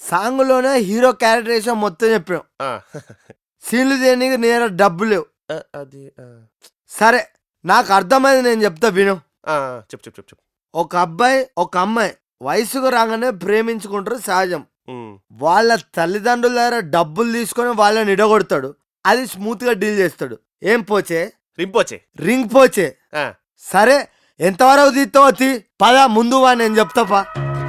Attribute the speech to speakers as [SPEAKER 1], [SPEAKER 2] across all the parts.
[SPEAKER 1] సాంగ్లోనే hero characterisation మొత్తం చెప్పాం
[SPEAKER 2] ఆ,
[SPEAKER 1] సీన్లు చేయడానికి నేను డబ్బు లేవు
[SPEAKER 2] ఆ, అది ఆ,
[SPEAKER 1] సరే నాకు అర్థమైంది నేను చెప్తా విను
[SPEAKER 2] ఆ, చెప్పు చెప్పు చెప్పు చెప్పు
[SPEAKER 1] ఒక అబ్బాయి ఒక అమ్మాయి వయసుకు రాగానే ప్రేమించుకుంటారు సహజం
[SPEAKER 2] ఉమ్,
[SPEAKER 1] వాళ్ళ తల్లిదండ్రుల దగ్గర డబ్బులు తీసుకొని వాళ్ళని ఇడగొడతాడు అది స్మూత్ గా డీల్ చేస్తాడు ఏం పోచే
[SPEAKER 2] రింపోచే
[SPEAKER 1] రింగ్ పోచే
[SPEAKER 2] ఆ,
[SPEAKER 1] సరే ఎంతవరకు తీస్తావో తీ పద ముందు వా నేను చెప్తా పా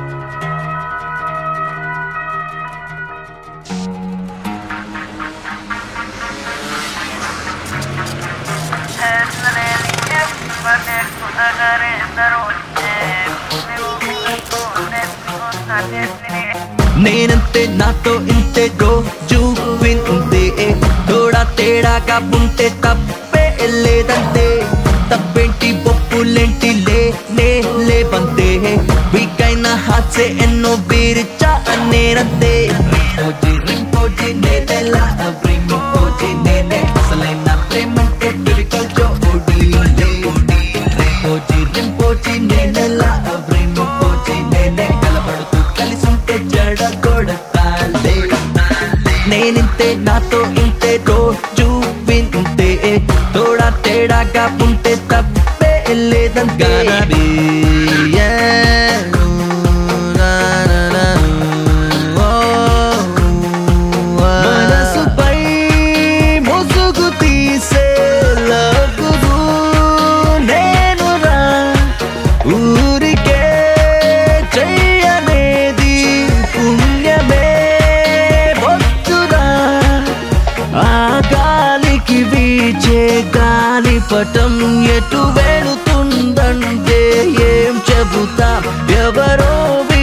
[SPEAKER 3] నేనంతే నాతో ఇంతే రోజు విన్ ఉంటే తోడా తేడాగా ఉంటే తప్పే లేదంతే తప్పేంటి బొప్పులేంటి లే నే లేవంతే వీకైన హాసే ఎన్నో బీరిచా నేనంతే పోజి రింపోజి నేనెలా రింపోజి నేనే అసలైన ప్రేమంటే టిరికల్ జోడి పోజి రింపోజి నేనెలా రింపోజి నేనే కలపడుతూ కలిసి ఉంటే జడ కొడతాలే నేనింతే నాతో ఇంతే రోజు వింతే తోడా తేడాగా ఉంటే తప్పే లేదంతే మనసుపై ముసుగు తీసే లగురు నేనురా ఊరికే చెయ్యనేది పుణ్యమే వద్దురా ఆ గాలికి వీచే గాలిపటం ఎటు వెళుతుందంటే ఏం చెబుతా ఎవరో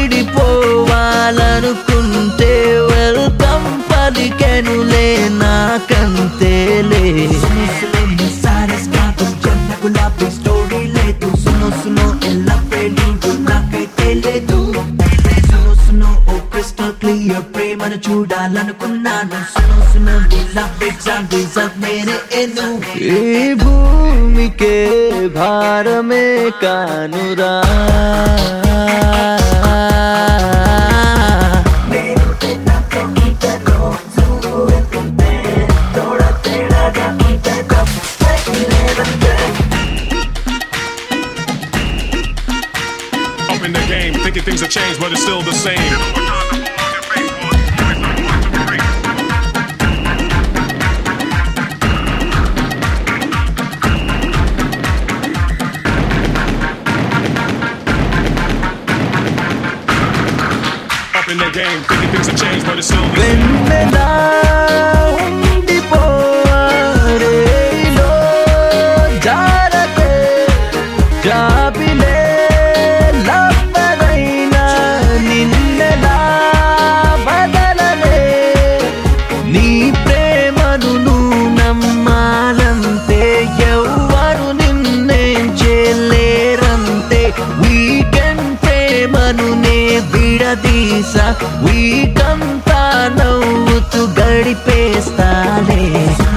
[SPEAKER 3] విడిపోవాలనుకుంటే వెల్కమ్ పలికెనులే నాకంతేలే గులాబీ స్టోరీ లేదు సునో సునో ఎలా పెళ్ళిడు నాకైతే లేదు సునో సునో ఓ క్రిస్టల్ క్లియర్ ప్రేమను చూడాలనుకున్నాను సునో సునో ఇలా ఎగ్జామ్ రిజల్ట్ నేనే ఎన్ను ఈ భూమికే భారమే కానురా
[SPEAKER 4] Up in the game, thinking things have changed, but it's still the same. Up in the game, thinking things have changed, but it's still the same.
[SPEAKER 3] వెన్నెలా ఉండిపోరేలో జారకే జాబిలే లబ్బనైనా నిన్నెలా బదలలే నీ ప్రేమను నువ్వు నమ్మాలంతే ఎవ్వరు నిన్నేం చేయలేరంతే వీకెండ్ ప్రేమను నే విడదీసా వీకంతా నవ్వుతూ గడిపేస్తాలే